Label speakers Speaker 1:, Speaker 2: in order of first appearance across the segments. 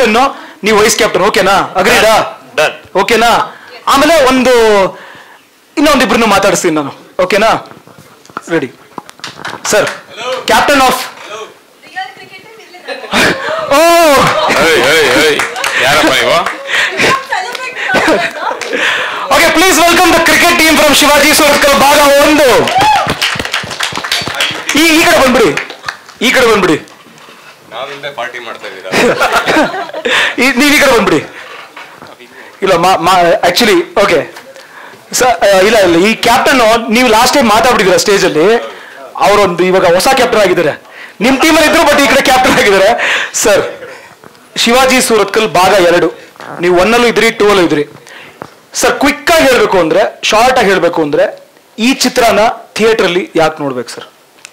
Speaker 1: Captain ನೀವು vice captain ಓಕೆನಾ ಅಗ್ರೀಡಾ
Speaker 2: Done.
Speaker 1: ಓಕೆನಾ ಆಮೇಲೆ ಒಂದು ಇನ್ನೊಂದಿಬ್ರನ್ನು ಮಾತಾಡಿಸ್ತೀನಿ ನಾನು ಓಕೆನಾ ರೆಡಿ ಸರ್ ಕ್ಯಾಪ್ಟನ್ ಆಫ್ ಓ
Speaker 2: ಏಯ್ ಏಯ್ ಏಯ್ ಯಾರಪ್ಪ ನೀವು
Speaker 1: okay please welcome the cricket team from Shivaji Surathkal ಭಾಗ ಒಂದು ಈ ಈ ಕಡೆ ಬಂದ್ಬಿಡಿ ಈ ಕಡೆ ಬಂದ್ಬಿಡಿ
Speaker 2: ನಾವಿಂದ ಪಾರ್ಟಿ ಮಾಡ್ತಾ ಇದ್ದೀರಾ
Speaker 1: ಈ- ನೀವ್ ಈ ಕಡೆ ಬಂದ್ಬಿಡಿ ಇಲ್ಲ ಮಾ ಆಕ್ಚುಲಿ ಓಕೆ ಇಲ್ಲ ಇಲ್ಲ ಈ ಕ್ಯಾಪ್ಟನ್ ನೀವು ಲಾಸ್ಟ್ ಟೈಮ್ ಮಾತಾಡ್ಬಿಟ್ಟಿದ್ದೀರಾ ಸ್ಟೇಜ್ ಅಲ್ಲಿ ಅವರೊಂದು ಇವಾಗ ಹೊಸ ಕ್ಯಾಪ್ಟನ್ ಆಗಿದ್ದಾರೆ ನಿಮ್ ಟೀಮಲ್ಲಿ ಇದ್ರು ಬಟ್ ಈ ಕಡೆ ಕ್ಯಾಪ್ಟನ್ ಆಗಿದ್ದಾರೆ ಸರ್ ಶಿವಾಜಿ ಸೂರತ್ಕಲ್ ಭಾಗ ಎರಡು ನೀವು ಒನ್ನಲ್ಲೂ ಇದ್ರಿ ಟೂ ಅಲ್ಲೂ ಇದ್ರಿ ಸರ್ ಕ್ವಿಕ್ ಆಗಿ ಹೇಳ್ಬೇಕು ಅಂದ್ರೆ ಶಾರ್ಟ್ ಆಗಿ ಹೇಳ್ಬೇಕು ಅಂದ್ರೆ ಈ ಚಿತ್ರನ ಥಿಯೇಟರ್ ಅಲ್ಲಿ ಯಾಕೆ ನೋಡ್ಬೇಕು ಸರ್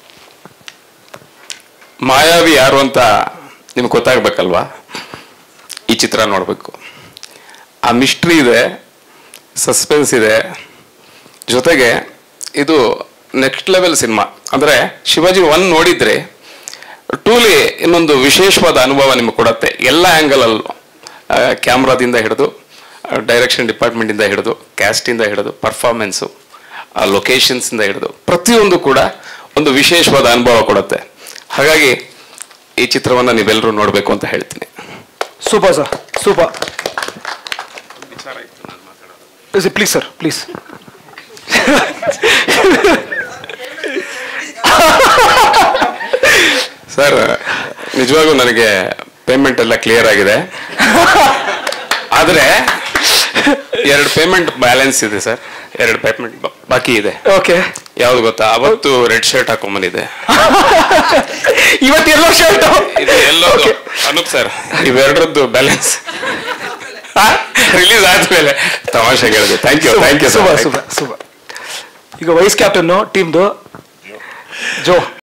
Speaker 2: ಮಾಯಾವಿ ಯಾರು ಅಂತ ನಿಮ್ಗೆ ಗೊತ್ತಾಗ್ಬೇಕಲ್ವಾ ಈ ಚಿತ್ರ ನೋಡಬೇಕು ಆ ಮಿಸ್ಟ್ರಿ ಇದೆ ಸಸ್ಪೆನ್ಸ್ ಇದೆ ಜೊತೆಗೆ ಇದು ನೆಕ್ಸ್ಟ್ ಲೆವೆಲ್ ಸಿನಿಮಾ ಅಂದರೆ ಶಿವಾಜಿ ಒನ್ ನೋಡಿದ್ರೆ ಟೂಲಿ ಇನ್ನೊಂದು ವಿಶೇಷವಾದ ಅನುಭವ ನಿಮಗೆ ಕೊಡುತ್ತೆ ಎಲ್ಲ ಆ್ಯಂಗಲಲ್ಲೂ ಕ್ಯಾಮ್ರಾದಿಂದ ಹಿಡಿದು ಡೈರೆಕ್ಷನ್ ಡಿಪಾರ್ಟ್ಮೆಂಟಿಂದ ಹಿಡಿದು ಕ್ಯಾಸ್ಟಿಂದ ಹಿಡಿದು ಪರ್ಫಾರ್ಮೆನ್ಸು ಲೊಕೇಶನ್ಸಿಂದ ಹಿಡಿದು ಪ್ರತಿಯೊಂದು ಕೂಡ ಒಂದು ವಿಶೇಷವಾದ ಅನುಭವ ಕೊಡುತ್ತೆ ಹಾಗಾಗಿ ಈ ಚಿತ್ರವನ್ನು ನೀವೆಲ್ಲರೂ ನೋಡಬೇಕು ಅಂತ ಹೇಳ್ತೀನಿ
Speaker 1: super sir super please sir please
Speaker 2: sir ನಿಜವಾಗೂ ನನಗೆ ಪೇಮೆಂಟ್ ಎಲ್ಲ ಕ್ಲಿಯರ್ ಆಗಿದೆ ಆದರೆ ಎರಡು ಪೇಮೆಂಟ್ ಬ್ಯಾಲೆನ್ಸ್ ಇದೆ ಸರ್ ಎರಡು ಪೇಮೆಂಟ್ ಬಾಕಿ ಇದೆ
Speaker 1: ಓಕೆ
Speaker 2: ಯಾವ್ದು ಗೊತ್ತಾ ಅವತ್ತು ರೆಡ್ ಶರ್ಟ್ ಹಾಕೊಂಬಂದಿದೆ
Speaker 1: ಇವತ್ತು ಎಲ್ಲೋ ಶರ್ಟ್
Speaker 2: ಇದು ಎಲ್ಲೋ ಅನೂಪ್ ಸರ್ ಇವೆರಡರದ್ದು ಬ್ಯಾಲೆನ್ಸ್ ರಿಲೀಸ್ ಆದ್ಮೇಲೆ ತಮಾಷೆ ಹೇಳಿದೆ thank you thank you
Speaker 1: super
Speaker 2: sir
Speaker 1: super super ಈಗ ವೈಸ್ ಕ್ಯಾಪ್ಟನ್ ಟೀಮ್ದು ಜೋ